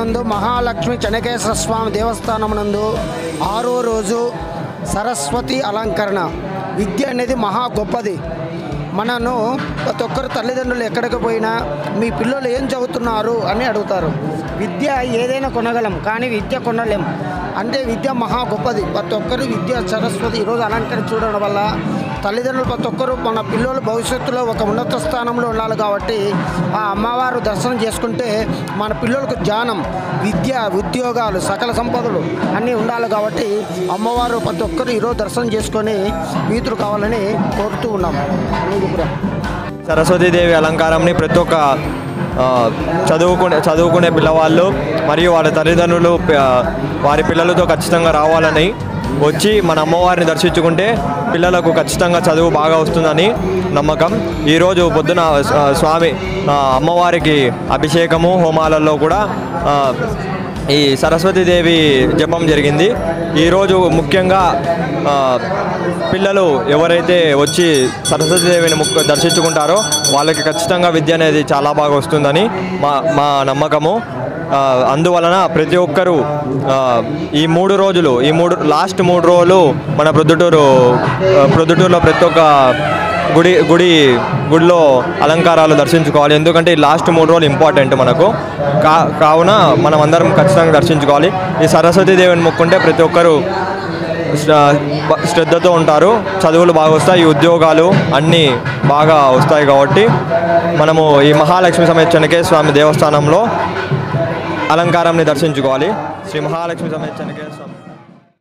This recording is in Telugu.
నందు మహాలక్ష్మి చెనకేశ్వర స్వామి దేవస్థానం నందు ఆరో రోజు సరస్వతి అలంకరణ విద్య అనేది మహా గొప్పది మనను ప్రతి ఒక్కరు తల్లిదండ్రులు ఎక్కడికి పోయినా మీ పిల్లలు ఏం చదువుతున్నారు అని అడుగుతారు విద్య ఏదైనా కొనగలం కానీ విద్య కొనలేం అంటే విద్య మహా గొప్పది ప్రతి ఒక్కరు విద్య సరస్వతి ఈరోజు అలంకరణ చూడడం వల్ల తల్లిదండ్రులు ప్రతి ఒక్కరు మన పిల్లలు భవిష్యత్తులో ఒక ఉన్నత స్థానంలో ఉండాలి కాబట్టి ఆ అమ్మవారు దర్శనం చేసుకుంటే మన పిల్లలకు జ్ఞానం విద్య ఉద్యోగాలు సకల సంపదలు అన్నీ ఉండాలి కాబట్టి అమ్మవారు ప్రతి ఒక్కరు ఈరోజు దర్శనం చేసుకొని వీతులు కావాలని కోరుతూ ఉన్నాం సరస్వతీదేవి అలంకారంని ప్రతి ఒక్క ఆ, చదువుకునే చదువుకునే పిల్లవాళ్ళు మరియు వాళ్ళ తల్లిదండ్రులు ప- వారి పిల్లలతో ఖచ్చితంగా రావాలని వచ్చి మన అమ్మవారిని దర్శించుకుంటే పిల్లలకు ఖచ్చితంగా చదువు బాగా వస్తుందని నమ్మకం ఈరోజు పొద్దున ఆ, స్వామి ఆ, అమ్మవారికి అభిషేకము హోమాలలో కూడా ఆ, ఈ సరస్వతీదేవి జపం జరిగింది ఈరోజు ముఖ్యంగా ఆ, పిల్లలు ఎవరైతే వచ్చి సరస్వతీదేవిని ముక్క దర్శించుకుంటారో వాళ్ళకి ఖచ్చితంగా విద్య అనేది చాలా బాగా వస్తుందని మా మా నమ్మకము ఆ, అందువలన ప్రతి ఒక్కరూ ఆ, ఈ మూడు రోజులు ఈ మూడు లాస్ట్ మూడు రోజులు మన ప్రొద్దుటూరు ఆ, ప్రొద్దుటూరులో ప్రతి ఒక్క గుడి గుడి గుడిలో అలంకారాలు దర్శించుకోవాలి ఎందుకంటే ఈ లాస్ట్ మూడు రోజులు ఇంపార్టెంట్ మనకు కా కావున మనం అందరం ఖచ్చితంగా దర్శించుకోవాలి ఈ సరస్వతీ దేవిని మొక్కుంటే ప్రతి ఒక్కరూ శ్ర- బ- శ్రద్ధతో ఉంటారు చదువులు బాగా వస్తాయి ఈ ఉద్యోగాలు అన్నీ బాగా వస్తాయి కాబట్టి మనము ఈ మహాలక్ష్మి సమేత చెనకే స్వామి దేవస్థానంలో అలంకారంని దర్శించుకోవాలి శ్రీ మహాలక్ష్మి సమేత చెనకే స్వామి